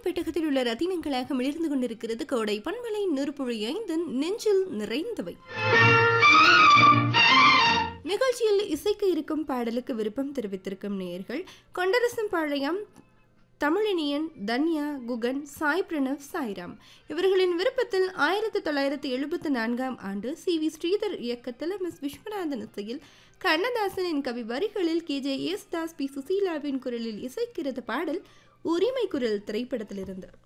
பெட்டகத்தில் உள்ள ரத்தினங்களாக மிளிர்ந்து கொண்டிருக்கிறது கோடை பண்பலை நெருப்புழி ஐந்தன் நெஞ்சில் நிறைந்தவை நிகழ்ச்சியில் இசைக்க இருக்கும் பாடலுக்கு விருப்பம் தெரிவித்திருக்கும் நேயர்கள் கொண்டரசம் பாளையம் தமிழினியன் தன்யா குகன் சாய் பிரணவ் சாய்ராம் இவர்களின் விருப்பத்தில் ஆயிரத்தி தொள்ளாயிரத்தி எழுபத்தி நான்காம் ஆண்டு சி வி ஸ்ரீதர் இயக்கத்தில் எம் எஸ் விஸ்வநாதன் இசையில் கண்ணதாசனின் கவி வரிகளில் கே ஜே தாஸ் பி சுசீலாவின் குரலில் இசைக்கிறது பாடல் உரிமை குரல் திரைப்படத்திலிருந்து